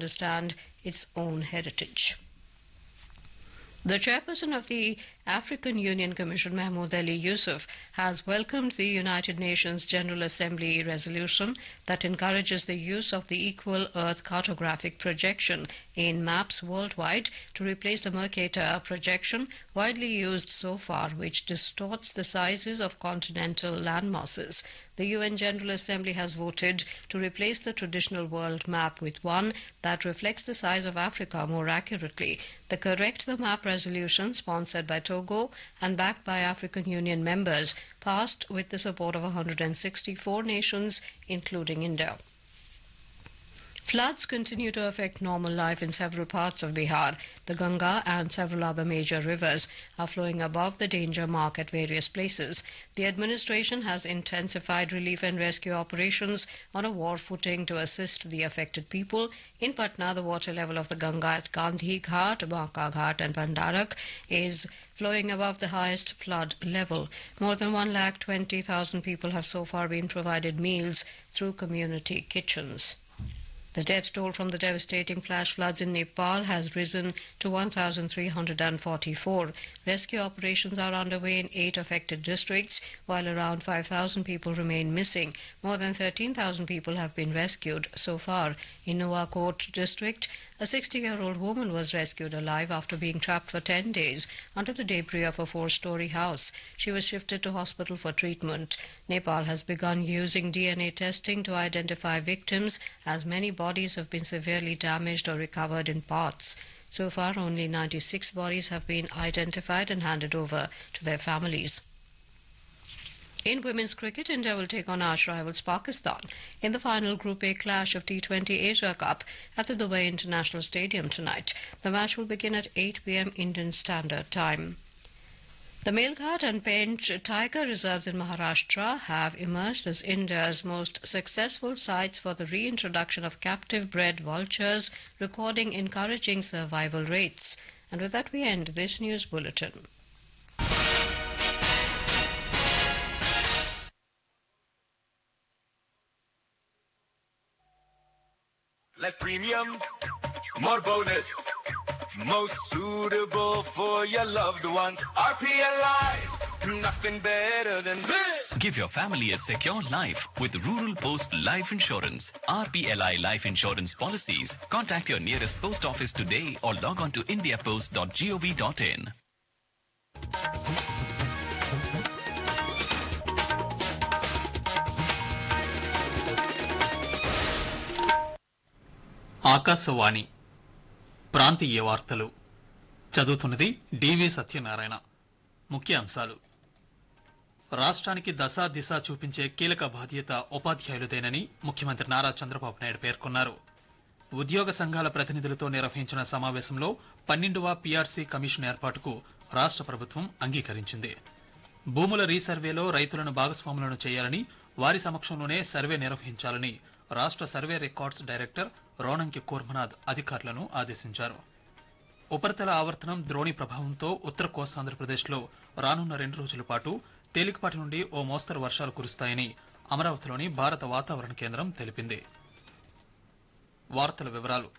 understand its own heritage. The chairperson of the African Union Commission, Mahmoud Ali Yusuf, has welcomed the United Nations General Assembly resolution that encourages the use of the Equal Earth Cartographic Projection in maps worldwide to replace the Mercator projection widely used so far, which distorts the sizes of continental landmasses. The UN General Assembly has voted to replace the traditional world map with one that reflects the size of Africa more accurately. The Correct the Map resolution, sponsored by Togo and backed by African Union members, passed with the support of 164 nations, including India. Floods continue to affect normal life in several parts of Bihar. The Ganga and several other major rivers are flowing above the danger mark at various places. The administration has intensified relief and rescue operations on a war footing to assist the affected people. In Patna, the water level of the Ganga at Gandhi Ghat, Banka Ghat, and Pandarak is flowing above the highest flood level. More than 1,20,000 people have so far been provided meals through community kitchens. The death toll from the devastating flash floods in Nepal has risen to 1,344. Rescue operations are underway in eight affected districts, while around 5,000 people remain missing. More than 13,000 people have been rescued so far. In Nuwakot district, a 60-year-old woman was rescued alive after being trapped for 10 days under the debris of a four-story house. She was shifted to hospital for treatment. Nepal has begun using DNA testing to identify victims as many bodies have been severely damaged or recovered in parts. So far, only 96 bodies have been identified and handed over to their families. In women's cricket, India will take on arch rivals Pakistan in the final Group A clash of T20 Asia Cup at the Dubai International Stadium tonight. The match will begin at 8 p.m. Indian Standard Time. The Melghat and Pench tiger reserves in Maharashtra have emerged as India's most successful sites for the reintroduction of captive bred vultures, recording encouraging survival rates. And with that, we end this news bulletin. Less premium, more bonus. Most suitable for your loved ones. RPLI, nothing better than this. Give your family a secure life with Rural Post Life Insurance. RPLI Life Insurance policies. Contact your nearest post office today or log on to indiapost.gov.in. Akashvani ప్రాంతీయ వార్తలు చదువుతున్నది డివి సత్యనారాయణ ముఖ్య అంశాలు రాష్ట్రానికి దశా దిశ చూపించే కీలక బాధ్యత ఉపాధ్యాయులదేనని ముఖ్యమంత్రి నారా చంద్రబాబు నాయుడు పేర్కొన్నారు ఉద్యోగ సంఘాల ప్రతినిధులతో నిర్వహించిన సమావేశంలో పన్నెండవ పీఆర్సీ కమిషన్ ఏర్పాటుకు రాష్ట్ర ప్రభుత్వం అంగీకరించింది భూముల రీసర్వేలో రైతులను భాగస్వాములను చేయాలని వారి సమక్షంలోనే సర్వే నిర్వహించాలని రాష్ట్ర survey records director Ronanki Kurmanath అధికారులను ఆదేశించారు ఉపరితల ఆవర్తనం ద్రోణి ప్రభావంతో ఉత్తర కోస్తాంధ్రప్రదేశ్లో రానున్న రెండు రోజుల పాటు తేలికపాటి నుండి ఓ మోస్తరు వర్షాలు కురుస్తాయని అమరావతిలోని భారత వాతావరణ కేంద్రం తెలిపింది వార్తల వివరాలు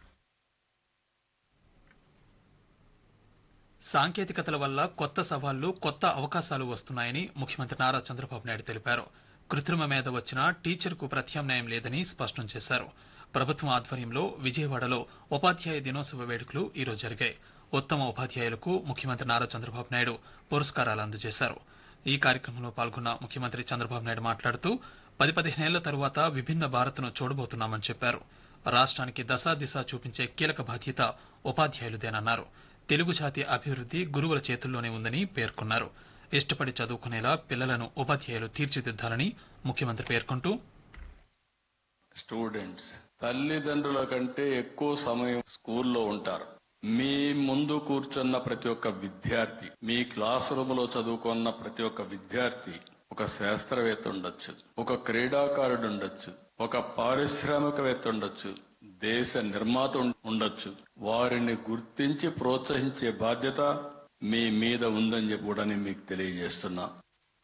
సాంకేతికతల వల్ల కొత్త సవాళ్లు కొత్త అవకాశాలు వస్తున్నాయని ముఖ్యమంత్రి నారా చంద్రబాబు నాయుడు తెలిపారు కృత్రిమ మీద వచ్చినా టీచర్కు ప్రత్యామ్నాయం లేదని స్పష్టం చేశారు ప్రభుత్వం ఆధ్వర్యంలో విజయవాడలో ఉపాధ్యాయ దినోత్సవ వేడుకలు ఈరోజు జరిగాయి ఉత్తమ ఉపాధ్యాయులకు ముఖ్యమంత్రి నారా చంద్రబాబు నాయుడు పురస్కారాలు అందజేశారు ఈ కార్యక్రమంలో పాల్గొన్న ముఖ్యమంత్రి చంద్రబాబు నాయుడు మాట్లాడుతూ పది పదిహేనేళ్ల తరువాత విభిన్న భారత్ను చూడబోతున్నామని చెప్పారు రాష్ట్రానికి దశా దిశ చూపించే కీలక బాధ్యత ఉపాధ్యాయులదేనన్నారు తెలుగు జాతి అభివృద్ధి గురువుల చేతుల్లోనే ఉందని పేర్కొన్నారు ఇష్టపడి చదువుకునేలా పిల్లలను ఉపాధ్యాయులు తీర్చిదిద్దాలని ముఖ్యమంత్రి పేర్కొంటూ స్టూడెంట్స్ తల్లిదండ్రుల కంటే ఎక్కువ సమయం స్కూల్లో ఉంటారు మీ ముందు కూర్చున్న ప్రతి ఒక్క విద్యార్థి మీ క్లాస్ రూమ్ లో చదువుకున్న ప్రతి ఒక్క విద్యార్థి ఒక శాస్త్రవేత్త ఉండొచ్చు ఒక క్రీడాకారుడు ఉండొచ్చు ఒక పారిశ్రామికవేత్త ఉండొచ్చు దేశ నిర్మాత ఉం- ఉండొచ్చు వారిని గుర్తించి ప్రోత్సహించే బాధ్యత మీ మీద ఉందని చెప్పి కూడా నేను మీకు తెలియజేస్తున్నా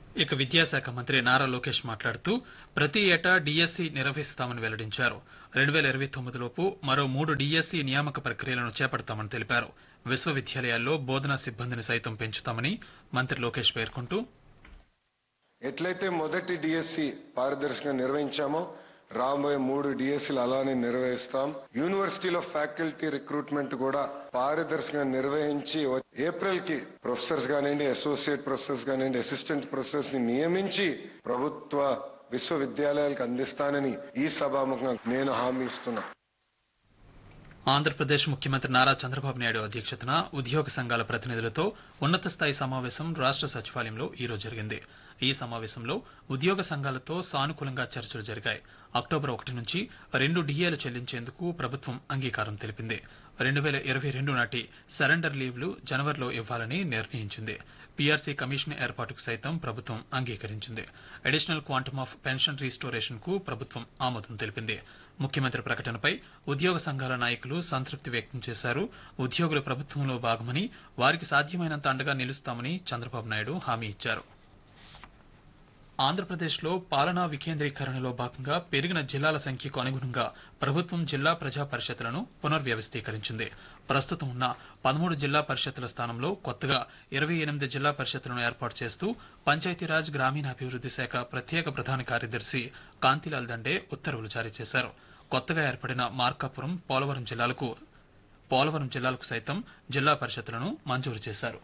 ఇక విద్యాశాఖ మంత్రి నారా లోకేష్ మాట్లాడుతూ ప్రతి ఏటా డిఎస్సి నిర్వహిస్తామని వెల్లడించారు రెండు వేల ఇరవై తొమ్మిదిలోపు మరో మూడు డిఎస్సి నియామక ప్రక్రియలను చేపడతామని తెలిపారు విశ్వవిద్యాలయాల్లో బోధనా సిబ్బందిని సైతం పెంచుతామని మంత్రి లోకేష్ పేర్కొంటూ ఎట్లయితే మొదటి డిఎస్సి పారదర్శకంగా నిర్వహించామో రాబోయే మూడు డిఎస్సీలు అలానే నిర్వహిస్తాం యూనివర్సిటీలో ఫ్యాకల్టీ రిక్రూట్మెంట్ కూడా పారదర్శకంగా నిర్వహించి ఏప్రిల్ కి ప్రొఫెసర్స్ కానివ్వండి అసోసియేట్ ప్రొఫెసర్స్ కానివ్వండి అసిస్టెంట్ ప్రొఫెసర్స్ ని నియమించి ప్రభుత్వ విశ్వవిద్యాలయాలకు అందిస్తానని ఈ సభాముఖంగా నేను హామీ ఇస్తున్నా ఆంధ్రప్రదేశ్ ముఖ్యమంత్రి నారా చంద్రబాబు నాయుడు అధ్యక్షతన ఉద్యోగ సంఘాల ప్రతినిధులతో ఉన్నత స్థాయి సమావేశం రాష్ట్ర సచివాలయంలో ఈ రోజు జరిగింది ఈ సమావేశంలో ఉద్యోగ సంఘాలతో సానుకూలంగా చర్చలు జరిగాయి అక్టోబర్ ఒకటి నుంచి రెండు డిఏలు చెల్లించేందుకు ప్రభుత్వం అంగీకారం తెలిపింది రెండు వేల ఇరవై రెండు నాటి సరెండర్ లీవ్లు జనవరిలో ఇవ్వాలని నిర్ణయించింది పీఆర్సీ కమిషన్ ఏర్పాటుకు సైతం ప్రభుత్వం అంగీకరించింది additional quantum of pension restoration కు ప్రభుత్వం ఆమోదం తెలిపింది ముఖ్యమంత్రి ప్రకటనపై ఉద్యోగ సంఘాల నాయకులు సంతృప్తి వ్యక్తం చేశారు ఉద్యోగులు ప్రభుత్వంలో భాగమని వారికి సాధ్యమైనంత అండగా నిలుస్తామని చంద్రబాబు నాయుడు హామీ ఇచ్చారు ఆంధ్రప్రదేశ్లో పాలనా వికేంద్రీకరణలో భాగంగా పెరిగిన జిల్లాల సంఖ్యకు అనుగుణంగా ప్రభుత్వం జిల్లా ప్రజా పరిషత్లను పునర్వ్యవస్థీకరించింది ప్రస్తుతం ఉన్న పదమూడు జిల్లా పరిషత్తుల స్థానంలో కొత్తగా ఇరవై ఎనిమిది జిల్లా పరిషత్తులను ఏర్పాటు చేస్తూ పంచాయతీరాజ్ గ్రామీణాభివృద్ది శాఖ ప్రత్యేక ప్రధాన కార్యదర్శి కాంతిలాల్ దండే ఉత్తర్వులు జారీ చేశారు కొత్తగా ఏర్పడిన మార్కాపురం పోలవరం జిల్లాలకు పోలవరం జిల్లాలకు సైతం జిల్లా పరిషత్తులను మంజూరు చేశారు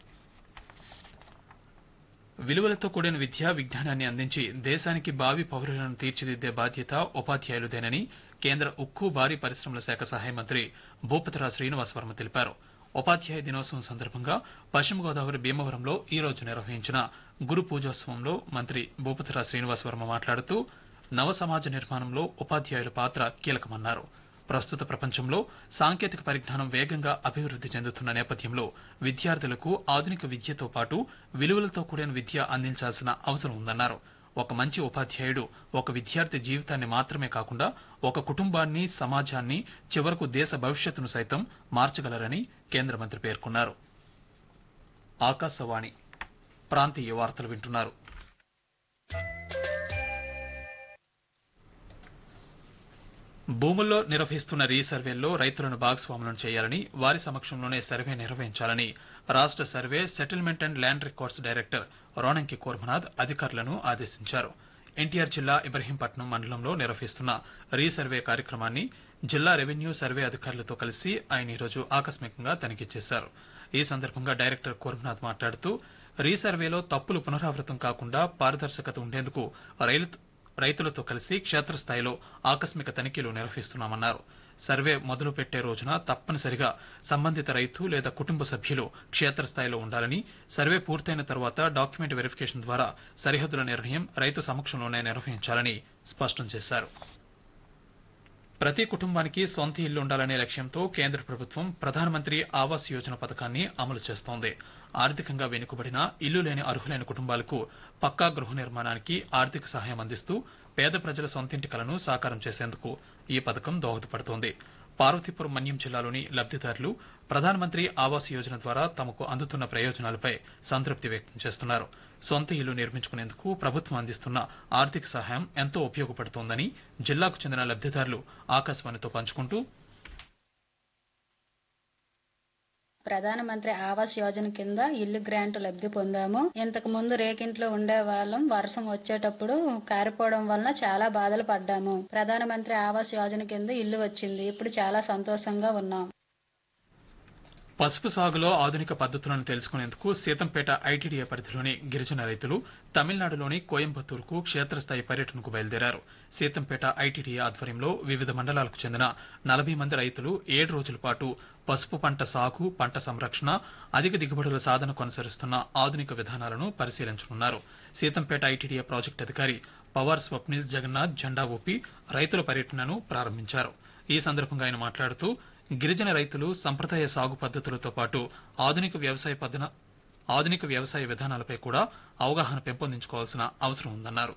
విలువలతో కూడిన విద్య విజ్ఞానాన్ని అందించి దేశానికి భావి పౌరులను తీర్చిదిద్దే బాధ్యత ఉపాధ్యాయులదేనని కేంద్ర ఉక్కు భారీ పరిశ్రమల శాఖ సహాయ మంత్రి భూపతిరా శ్రీనివాసవర్మ తెలిపారు ఉపాధ్యాయ దినోత్సవం సందర్భంగా పశ్చిమ గోదావరి భీమవరంలో ఈ రోజు నిర్వహించిన గురు పూజోత్సవంలో మంత్రి భూపతిరా శ్రీనివాసవర్మ మాట్లాడుతూ నవ సమాజ నిర్మాణంలో ఉపాధ్యాయుల పాత్ర కీలకమన్నారు ప్రస్తుత ప్రపంచంలో సాంకేతిక పరిజ్ఞానం వేగంగా అభివృద్ది చెందుతున్న నేపథ్యంలో విద్యార్థులకు ఆధునిక విద్యతో పాటు విలువలతో కూడిన విద్య అందించాల్సిన అవసరం ఉందన్నారు ఒక మంచి ఉపాధ్యాయుడు ఒక విద్యార్థి జీవితాన్ని మాత్రమే కాకుండా ఒక కుటుంబాన్ని సమాజాన్ని చివరకు దేశ భవిష్యత్తును సైతం మార్చగలరని కేంద్ర మంత్రి పేర్కొన్నారు ఆకాశవాణి ప్రాంతీయ వార్తలు వింటున్నారు భూముల్లో నిర్వహిస్తున్న రీసర్వేల్లో రైతులను భాగస్వాములను చేయాలని వారి సమక్షంలోనే సర్వే నిర్వహించాలని రాష్ట్ర survey settlement and land records director Ronanki Kurmanath అధికారులను ఆదేశించారు ఎన్టీఆర్ జిల్లా ఇబ్రహీంపట్నం మండలంలో నిర్వహిస్తున్న రీసర్వే కార్యక్రమాన్ని జిల్లా రెవెన్యూ సర్వే అధికారులతో కలిసి ఆయన ఈరోజు ఆకస్మికంగా తనిఖీ చేశారు ఈ సందర్భంగా డైరెక్టర్ కోర్మనాథ్ మాట్లాడుతూ రీసర్వేలో తప్పులు పునరావృతం కాకుండా పారదర్శకత ఉండేందుకు రైలు రైతులతో కలిసి క్షేత్రస్థాయిలో ఆకస్మిక తనిఖీలు నిర్వహిస్తున్నామన్నారు సర్వే మొదలు పెట్టే రోజున తప్పనిసరిగా సంబంధిత రైతు లేదా కుటుంబ సభ్యులు క్షేత్రస్థాయిలో ఉండాలని సర్వే పూర్తయిన తర్వాత డాక్యుమెంట్ వెరిఫికేషన్ ద్వారా సరిహద్దుల నిర్ణయం రైతు సమక్షంలోనే నిర్వహించాలని స్పష్టం చేశారు ప్రతి కుటుంబానికి సొంత ఇల్లు ఉండాలనే లక్ష్యంతో కేంద్ర ప్రభుత్వం ప్రధానమంత్రి ఆవాస్ యోజన పథకాన్ని అమలు చేస్తోంది ఆర్థికంగా వెనుకబడిన ఇల్లు లేని అర్హులైన కుటుంబాలకు పక్కా గృహ నిర్మాణానికి ఆర్థిక సహాయం అందిస్తూ పేద ప్రజల సొంతింటి కలను సాకారం చేసేందుకు ఈ పథకం దోహదపడుతోంది పార్వతీపురం మన్యం జిల్లాలోని లబ్దిదారులు ప్రధానమంత్రి ఆవాస్ యోజన ద్వారా తమకు అందుతున్న ప్రయోజనాలపై సంతృప్తి వ్యక్తం చేస్తున్నారు సొంత ఇల్లు నిర్మించుకునేందుకు ప్రభుత్వం అందిస్తున్న ఆర్థిక సహాయం ఎంతో ఉపయోగపడుతోందని జిల్లాకు చెందిన లబ్దిదారులు ఆకాశవాణితో పంచుకుంటూ ప్రధానమంత్రి ఆవాస్ యోజన కింద ఇల్లు గ్రాంట్ లబ్ధి పొందాము ఇంతకు ముందు రేకింట్లో ఉండే వాళ్ళం వర్షం వచ్చేటప్పుడు కారిపోవడం వలన చాలా బాధలు పడ్డాము ప్రధానమంత్రి ఆవాస్ యోజన కింద ఇల్లు వచ్చింది ఇప్పుడు చాలా సంతోషంగా ఉన్నాం పసుపు సాగులో ఆధునిక పద్ధతులను తెలుసుకునేందుకు సీతంపేట ఐటీడీఏ పరిధిలోని గిరిజన రైతులు తమిళనాడులోని కోయంబత్తూరుకు క్షేత్రస్థాయి పర్యటనకు బయలుదేరారు సీతంపేట ఐటీడీఏ ఆధ్వర్యంలో వివిధ మండలాలకు చెందిన నలభై మంది రైతులు ఏడు రోజుల పాటు పసుపు పంట సాగు పంట సంరక్షణ అధిక దిగుబడుల సాధన కొనసాగిస్తున్న ఆధునిక విధానాలను పరిశీలించనున్నారు సీతంపేట ఐటీడీఏ ప్రాజెక్టు అధికారి పవార్ స్వప్నిల్ జగన్నాథ్ జెండా ఊపి రైతుల పర్యటనను ప్రారంభించారు ఈ సందర్భంగా ఆయన మాట్లాడుతూ గిరిజన రైతులు సంప్రదాయ సాగు పద్ధతులతో పాటు ఆధునిక వ్యవసాయ పద్ధన ఆధునిక వ్యవసాయ విధానాలపై కూడా అవగాహన పెంపొందించుకోవాల్సిన అవసరం ఉందన్నారు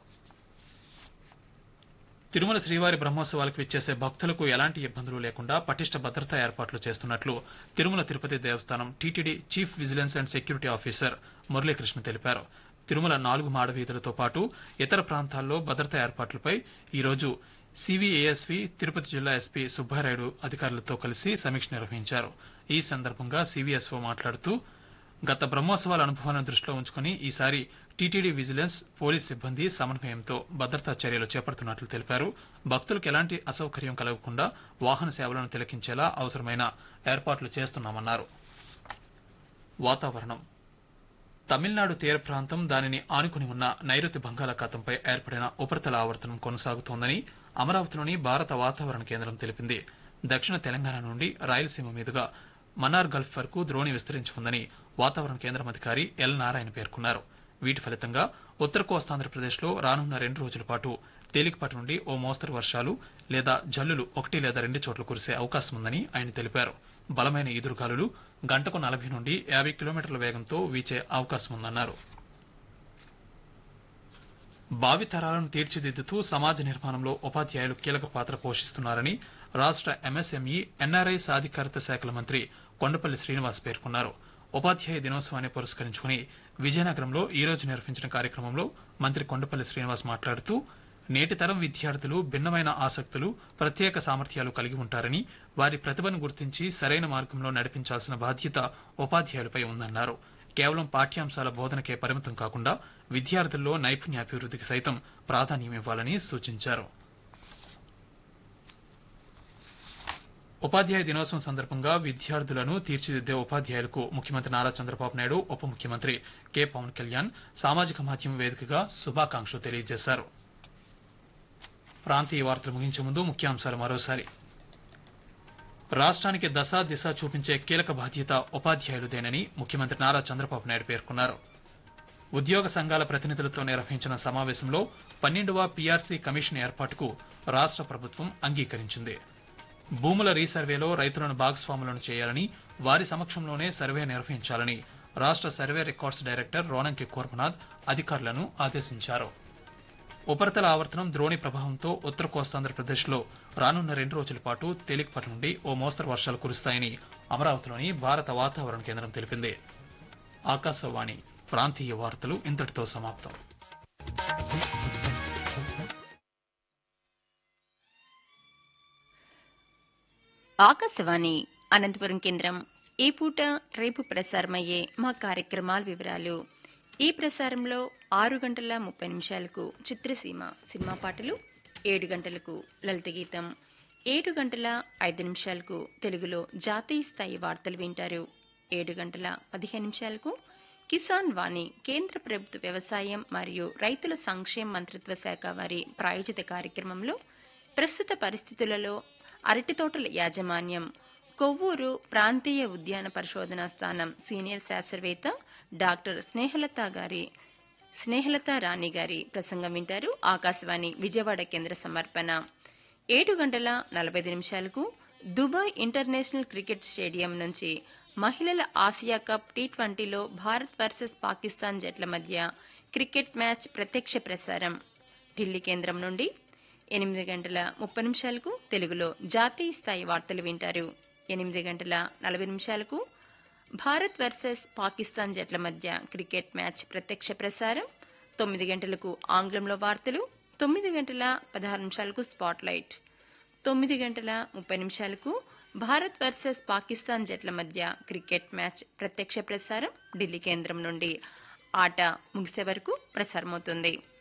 తిరుమల శ్రీవారి బ్రహ్మోత్సవాలకు విచ్చేసే భక్తులకు ఎలాంటి ఇబ్బందులు లేకుండా పటిష్ట భద్రతా ఏర్పాట్లు చేస్తున్నట్లు Tirumala Tirupati Devasthanam TTD chief vigilance and security officer Muralikrishna తెలిపారు తిరుమల నాలుగు మాడ వీధులతో పాటు ఇతర ప్రాంతాల్లో భద్రతా ఏర్పాట్లపై ఈరోజు సివిఏఎస్వి తిరుపతి జిల్లా ఎస్పీ సుబ్బారాయుడు అధికారులతో కలిసి సమీక్ష నిర్వహించారు ఈ సందర్భంగా సివిఎస్ఓ మాట్లాడుతూ గత బ్రహ్మోత్సవాల అనుభవాలను దృష్టిలో ఉంచుకుని ఈసారి టీటీడీ విజిలెన్స్ పోలీస్ సిబ్బంది సమన్వయంతో భద్రతా చర్యలు చేపడుతున్నట్లు తెలిపారు భక్తులకు ఎలాంటి అసౌకర్యం కలగకుండా వాహన సేవలను తిలకించేలా అవసరమైన ఏర్పాట్లు చేస్తున్నామన్నారు వాతావరణం తమిళనాడు తీర ప్రాంతం దానిని ఆనుకుని ఉన్న నైరుతి బంగాళాఖాతంపై ఏర్పడిన ఉపరితల ఆవర్తనం కొనసాగుతోందని అమరావతిలోని భారత వాతావరణ కేంద్రం తెలిపింది దక్షిణ తెలంగాణ నుండి రాయలసీమ మీదుగా మన్నార్ గల్ఫ్ వరకు ద్రోణి విస్తరించి ఉందని వాతావరణ కేంద్రం అధికారి ఎల్ నారాయణ పేర్కొన్నారు వీటి ఫలితంగా ఉత్తర కోస్తాంధ్రప్రదేశ్లో రానున్న రెండు రోజుల పాటు తేలికపాటి నుండి ఓ మోస్తరు వర్షాలు లేదా జల్లులు ఒకటి లేదా రెండు చోట్ల కురిసే అవకాశం ఉందని ఆయన తెలిపారు బలమైన ఈదురుగాలులు గంటకు నలభై నుండి యాభై కిలోమీటర్ల వేగంతో వీచే అవకాశం ఉందన్నారు భావితరాలను తీర్చిదిద్దుతూ సమాజ నిర్మాణంలో ఉపాధ్యాయులు కీలక పాత్ర పోషిస్తున్నారని రాష్ట్ర ఎంఎస్ఎంఈ ఎన్ఆర్ఐ సాధికారత శాఖల మంత్రి కొండపల్లి శ్రీనివాస్ పేర్కొన్నారు ఉపాధ్యాయ దినోత్సవాన్ని పురస్కరించుకుని విజయనగరంలో ఈ రోజు నిర్వహించిన కార్యక్రమంలో మంత్రి కొండపల్లి శ్రీనివాస్ మాట్లాడుతూ నేటి తరం విద్యార్థులు భిన్నమైన ఆసక్తులు ప్రత్యేక సామర్థ్యాలు కలిగి ఉంటారని వారి ప్రతిభను గుర్తించి సరైన మార్గంలో నడిపించాల్సిన బాధ్యత ఉపాధ్యాయులపై ఉందన్నారు కేవలం పాఠ్యాంశాల బోధనకే పరిమితం కాకుండా విద్యార్థుల్లో నైపుణ్యాభివృద్ధికి సైతం ప్రాధాన్యం ఇవ్వాలని సూచించారు ఉపాధ్యాయ దినోత్సవం సందర్భంగా విద్యార్థులను తీర్చిదిద్దే ఉపాధ్యాయులకు ముఖ్యమంత్రి నారా చంద్రబాబు నాయుడు ఉప ముఖ్యమంత్రి కె పవన్ కళ్యాణ్ సామాజిక మాధ్యమం వేదికగా శుభాకాంక్షలు తెలియజేశారు ప్రాంతీయ వార్తలు ముగించే ముందు ముఖ్యాంశాలు మరోసారి రాష్ట్రానికి దశ దిశ చూపించే కీలక బాధ్యత ఉపాధ్యాయులదేనని ముఖ్యమంత్రి నారా చంద్రబాబు నాయుడు పేర్కొన్నారు ఉద్యోగ సంఘాల ప్రతినిధులతో నిర్వహించిన సమావేశంలో పన్నెండవ పీఆర్సీ కమిషన్ ఏర్పాటుకు రాష్ట్ర ప్రభుత్వం అంగీకరించింది భూముల రీసర్వేలో రైతులను భాగస్వాములను చేయాలని వారి సమక్షంలోనే సర్వే నిర్వహించాలని రాష్ట్ర survey records director Ronanki Kurmanath అధికారులను ఆదేశించారు ఉపరితల ఆవర్తనం ద్రోణి ప్రభావంతో ఉత్తర కోస్తాంధ్రప్రదేశ్లో రానున్న రెండు రోజుల పాటు తేలికపాటి నుండి ఓ మోస్తరు వర్షాలు కురుస్తాయని అమరావతిలోని భారత వాతావరణ కేంద్రం తెలిపింది ఆకాశవాణి ప్రాంతీయ వార్తలు ఇంతటితో సమాప్తం ఆకాశవాణి అనంతపురం కేంద్రం ఈ పూట రేపు ప్రసారమయ్యే మా కార్యక్రమాల వివరాలు ఈ ప్రసారంలో ఆరు గంటల ముప్పై నిమిషాలకు చిత్రసీమ సినిమా పాటలు ఏడు గంటలకు లలిత గీతం ఏడు గంటల ఐదు నిమిషాలకు తెలుగులో జాతీయ స్థాయి వార్తలు వింటారు ఏడు గంటల పదిహేను నిమిషాలకు కిసాన్ వాణి కేంద్ర ప్రభుత్వ వ్యవసాయం మరియు రైతుల సంక్షేమ మంత్రిత్వ శాఖ వారి ప్రాయోజిత కార్యక్రమంలో ప్రస్తుత పరిస్థితులలో అరటి తోటల యాజమాన్యం కొవ్వూరు ప్రాంతీయ ఉద్యాన పరిశోధనా స్థానం సీనియర్ శాస్త్రవేత్త డాక్టర్ స్నేహలత గారి స్నేహలత రాణి గారి ప్రసంగం వింటారు ఆకాశవాణి విజయవాడ కేంద్ర సమర్పణ ఏడు గంటల నలభై ఐదు నిమిషాలకు దుబాయ్ ఇంటర్నేషనల్ క్రికెట్ స్టేడియం నుంచి మహిళల ఆసియా కప్ టీ ట్వంటీలో భారత్ వర్సెస్ పాకిస్తాన్ జట్ల మధ్య క్రికెట్ మ్యాచ్ ప్రత్యక్ష ప్రసారం ఢిల్లీ కేంద్రం నుండి ఎనిమిది గంటల ముప్పై నిమిషాలకు తెలుగులో జాతీయ స్థాయి వార్తలు వింటారు ఎనిమిది గంటల నలభై నిమిషాలకు భారత్ వర్సెస్ పాకిస్తాన్ జట్ల మధ్య క్రికెట్ మ్యాచ్ ప్రత్యక్ష ప్రసారం తొమ్మిది గంటలకు ఆంగ్లంలో వార్తలు తొమ్మిది గంటల పదహారు నిమిషాలకు స్పాట్ లైట్ తొమ్మిది గంటల ముప్పై నిమిషాలకు భారత్ వర్సెస్ పాకిస్తాన్ జట్ల మధ్య క్రికెట్ మ్యాచ్ ప్రత్యక్ష ప్రసారం ఢిల్లీ కేంద్రం నుండి ఆట ముగిసే వరకు ప్రసారమవుతుంది